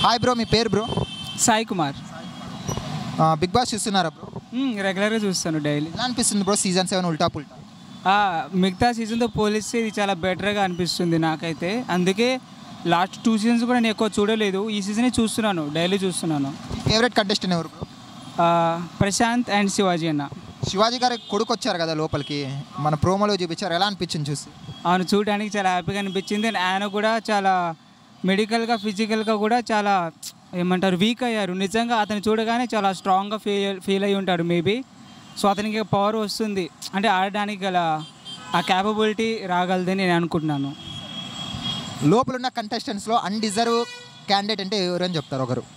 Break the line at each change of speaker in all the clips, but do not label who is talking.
Hi bro మీ పేరు bro
Sai Kumar
Big Boss చూస్తున్నారా బ్రో
మ్మ్, రెగ్యులర్గా చూస్తాను డైలీ
ఎలా అనిపిస్తుంది బ్రో సీజన్ సెవెన్ ఉల్టా పుల్టా
ఆ, మిగతా సీజన్తో పోలిస్తే ఇది చాలా బెటర్గా అనిపిస్తుంది నాకైతే అందుకే లాస్ట్ టూ సీజన్స్ కూడా నేను ఎక్కువ చూడలేదు ఈ సీజనే చూస్తున్నాను డైలీ చూస్తున్నాను
ఫేవరెట్ కంటెస్టెంట్ ఎవరు బ్రో
ఆ, ప్రశాంత్ అండ్ శివాజీ అన్న
శివాజీ గారి కొడుకు వచ్చారు కదా లోపలికి మన ప్రోమోలో చూపించారు ఎలా అనిపించింది చూసి
ఆయన చూడడానికి చాలా హ్యాపీగా అనిపించింది అండ్ ఆయన కూడా చాలా మెడికల్గా ఫిజికల్గా కూడా చాలా ఏమంటారు వీక్ అయ్యారు నిజంగా అతను చూడగానే చాలా స్ట్రాంగ్గా ఫీల్ ఫీల్ అయి ఉంటాడు మేబీ సో అతనికి పవర్ వస్తుంది అంటే ఆడడానికి గల ఆ క్యాపబిలిటీ రాగలదని నేను అనుకుంటున్నాను
లోపల ఉన్న కంటెస్టెంట్స్లో అన్డిజర్వ్ క్యాండిడేట్ అంటే ఎవరు అని చెప్తారు ఒకరు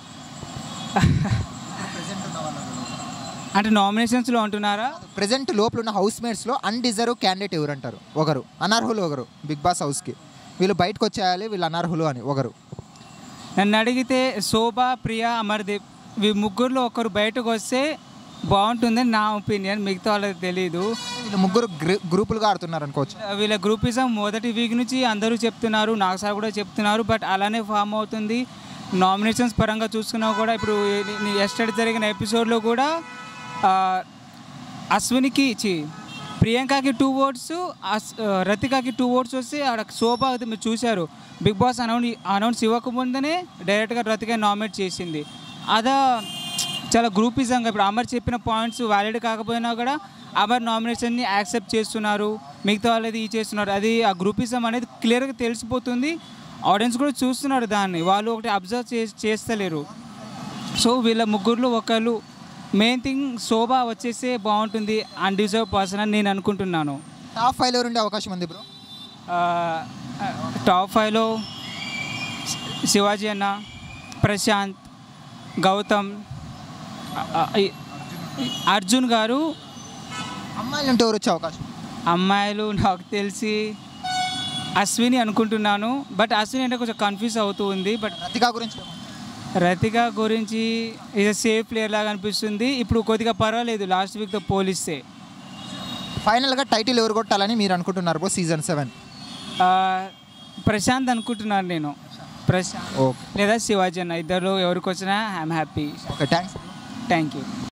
అంటే నామినేషన్స్లో అంటున్నారా
ప్రెజెంట్ లోపల ఉన్న హౌస్ మేట్స్లో అన్డిజర్వ్ క్యాండిడేట్ ఎవరు అంటారు ఒకరు అనర్హులు ఒకరు బిగ్ బాస్ హౌస్కి వీళ్ళు బయటకు వచ్చేయాలి వీళ్ళు అనర్హులు అని ఒకరు
నన్ను అడిగితే శోభ ప్రియా అమర్దీప్ వీ ముగ్గురులో ఒకరు బయటకు వస్తే బాగుంటుందని నా ఒపీనియన్ మిగతా వాళ్ళకి తెలియదు
వీళ్ళు ముగ్గురు గ్రూ- గ్రూపులుగా ఆడుతున్నారు అనుకోవచ్చు
వీళ్ళ గ్రూపిజం మొదటి వీక్ నుంచి అందరూ చెప్తున్నారు నాకు సార్ కూడా చెప్తున్నారు బట్ అలానే ఫామ్ అవుతుంది నామినేషన్స్ పరంగా చూసుకున్నా కూడా ఇప్పుడు ఎస్టర్డే జరిగిన ఎపిసోడ్లో కూడా ఆ, అశ్వినికి ఇచ్చి ప్రియాంకకి టూ ఓట్స్ అస్ ఆ, రతికాకి టూ ఓట్స్ వస్తే ఆడ శోభ అయితే మీరు చూశారు బిగ్ బాస్ అనౌన్స్ అనౌన్స్ ఇవ్వకముందనే డైరెక్ట్గా రతిక నామినేట్ చేసింది అదా చాలా గ్రూపిజంగా ఇప్పుడు అమర్ చెప్పిన పాయింట్స్ వ్యాలిడ్ కాకపోయినా కూడా అమర్ నామినేషన్ని యాక్సెప్ట్ చేస్తున్నారు మిగతా వాళ్ళది ఈ చేస్తున్నారు అది ఆ గ్రూపిజం అనేది క్లియర్గా తెలిసిపోతుంది ఆడియన్స్ కూడా చూస్తున్నారు దాన్ని వాళ్ళు ఒకటి అబ్జర్వ్ చే చేస్తలేరు సో వీళ్ళ ముగ్గురులో ఒకళ్ళు మెయిన్ థింగ్ శోభ వచ్చేస్తే బాగుంటుంది అన్డిజర్వ్ పర్సన్ అని నేను అనుకుంటున్నాను
టాప్ ఫైవ్లో ఉండే అవకాశం ఉంది బ్రో
ఆ, టాప్ ఫైవ్లో శివాజీ అన్న ప్రశాంత్ గౌతమ్ ఆ, ఈ- అర్జున్ గారు
అమ్మాయిలు ఉంటే ఎవరు వచ్చే అవకాశం
అమ్మాయిలు నాకు తెలిసి అశ్విని అనుకుంటున్నాను బట్ అశ్విని అంటే కొంచెం కన్ఫ్యూజ్ అవుతూ ఉంది బట్
రతికా గురించి ఏమంటారు?
రతిక గురించి ఇది సేఫ్ ప్లేయర్ లాగా అనిపిస్తుంది ఇప్పుడు కొద్దిగా పర్వాలేదు లాస్ట్ వీక్తో పోలిస్తే
ఫైనల్గా టైటిల్ ఎవరు కొట్టాలని మీరు అనుకుంటున్నారు బ్రో సీజన్ సెవెన్
ఆ, ప్రశాంత్ అనుకుంటున్నాను నేను ప్రశాంత్
ఓకే
లేదా శివాజీ అన్న ఇద్దరు ఎవరికి వచ్చినా I'm happy
okay thanks
thank you